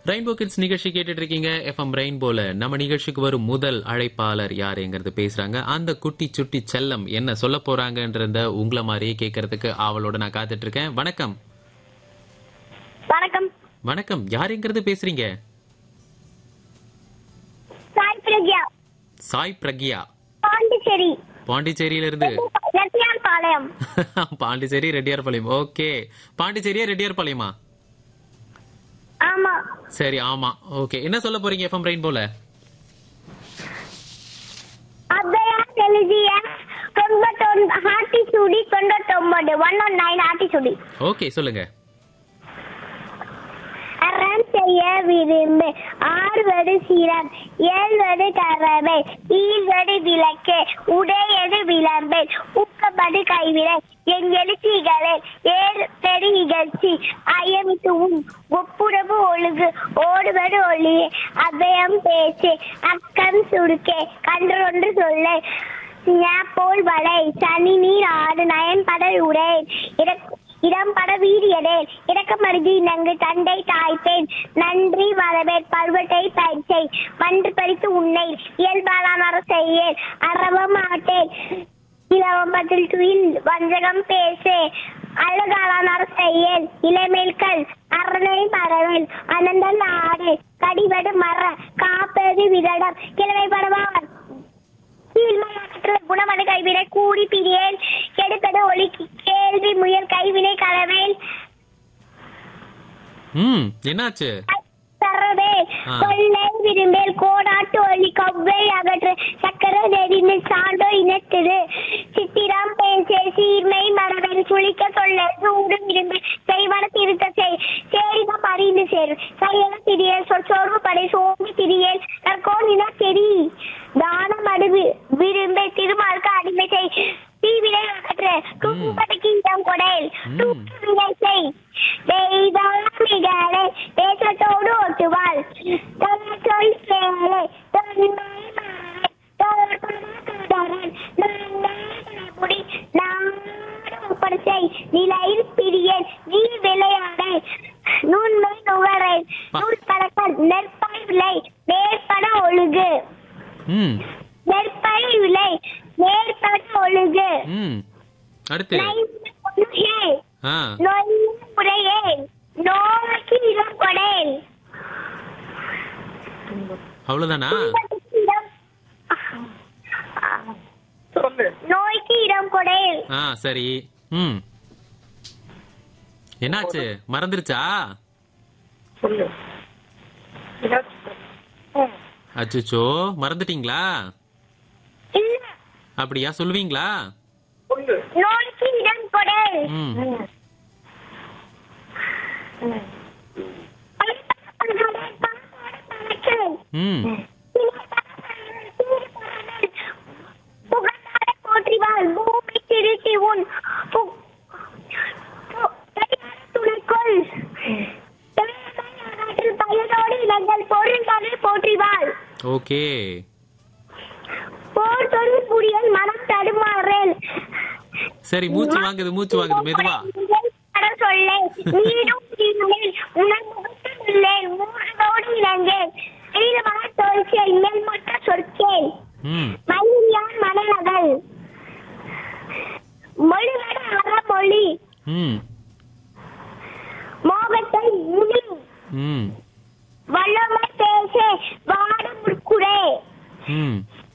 Rainbow kids நிகழ்ச்சி கேட்டுட்டு இருக்கீங்க எஃப்எம் ரெயின்போல நம்ம நிகழ்ச்சிக்கு வரும் முதல் அழைப்பாளர் யாருங்கிறது பேசுறாங்க அந்த குட்டி சுட்டி செல்லம் என்ன சொல்ல போறாங்கன்றத உங்களை மாதிரியே கேட்கறதுக்கு ஆவலோட நான் காத்துட்டு இருக்கேன் வணக்கம் வணக்கம் வணக்கம் யாருங்கிறது பேசுறீங்க சாய் பிரக்யா சாய் பிரக்யா பாண்டிச்சேரி பாண்டிச்சேரியில இருந்து லட்சியான் பாளையம் பாண்டிச்சேரி ரெட்டியார்பாளையம் ஓகே பாண்டிச்சேரியா ரெட்டியார்பாளையமா ஆமா சரி ஆமா ஓகே என்ன சொல்ல போறீங்க எஃப்எம் ரெயின்போல அபயா எழுதிய தொண்ணூத்தொன்பது ஆட்டி சுடி தொண்ணூத்தொன்பது ஒன் ஒன் நைன் ஆட்டி சுடி ஓகே சொல்லுங்க அறம் செய்ய விரும்பு ஆறுவது சிரம் ஏழ்வது கரவை ஈழ்வது விளக்கு உடையது விளம்பு ஊக்கப்படு கைவினை என் எழுச்சிகளே ஏற்பெரு இகழ்ச்சி அயமித்து உன் ஒப்புரவு ஒழுகு ஓடுவது ஒளியே அபயம் பேச்சு அக்கம் சுருக்கே கன்றொன்று சொல்ல போல் வளை சனி நீர் ஆடு நயன் படல் உரை இறக்- இடம்பட வீரியடே இறக்கமருதி நங்கு தண்டை தாய்ப்பேன் நன்றி வரவேற் பருவத்தை பயிற்சை பன்று பறித்து உன்னை இயல்பாலான செய்யேன் அறவ மாட்டேன் இளவம்பத்தில் துயில் வஞ்சகம் பேசே அழகாலான செய்யேன் இளமேல்கள் அரணை பறவேன் அனந்தல் ஆடு கடிவடு மர காப்பது விதடம் கிழமை படவான் கீழ்மையாற்றல் குணமது கைவினை கூடி பிரியேன் கெடுப்பது ஒளி கேள்வி முயல் கைவினை கலவேல் ம் என்னாச்சு தரவே ஆ. கொள்ளை விரும்பேல் கோடாட்டு ஒளி கவ்வை அகற்று சக்கர நெறிந்து சாண்டோ இனத்திடு சித்திரம் பேசே சீர்மை மரபன் சுழிக்க சொல்ல சூடு விரும்பு செய்வன திருத்த செய் சேரின பறிந்து சேர் செயல திரியல் சொற் சோர்வு படை சோம்பி திரியல் தற்கோணின செரி தானம் அடுவு விரும்பை திருமார்க்கு அடிமை செய் தீவினை அகற்று தூக்குப்படைக்கு இடம் கொடைல் ம். தூக்கு வினை செய் தெய்வமிகளே தேசத்தோடு ஒட்டுவாள் தொழில் சொல் சேலை தொன்மை மாலை தோற்றுடன் முடி நாடும் பரிசை நிலையில் பிரியன் நீ விளையாடை நுண்மை நுகரை நூல் பழக்க நெற்பை விலை நேர்பட ஒழுகு ம் நெற்பை விலை நேர்பட ஒழுகு ம் அடுத்து நைந்து ஒழுகே ஆ நொய்யுடையே நோய்க்கு இடம் கொடேன் அவ்வளவுதானா நோய்க்கு இடம் கொடேன் ஆ சரி ம் என்னாச்சு மறந்துருச்சா சொல்லு அச்சுச்சோ மறந்துட்டீங்களா இல்ல அப்படியா சொல்லுவீங்களா சொல்லு நோய்க்கு இடம் கொடேன் ம் ம் புகழார போற்றிவாள் பூமி திருத்தி உன் பு- பு- துணைக்கொள் தேவையானவற்றில் பயனோடு இனங்கள் பொருள்களை போற்றிவாள் ஓகே போர் தொழில் புரியல் மனம் தடுமாறேன் சரி மூச்சு வாங்குது மூச்சு வாங்குது மெதுவா கடல் சொல்லே நீடும் தீர்ந்தேன் உணர் முகத்தில்லேன் மூடனோடு இணங்கேன் நீளமான தோல்ச்சேன் மேல் மட்ட சொற்கேன் ம் மயிலியான் மணநகல் மொழிவட அறமொழி ம் மோகத்தை முடி ம் வல்லமை பேசே வாட முற்குரே ம்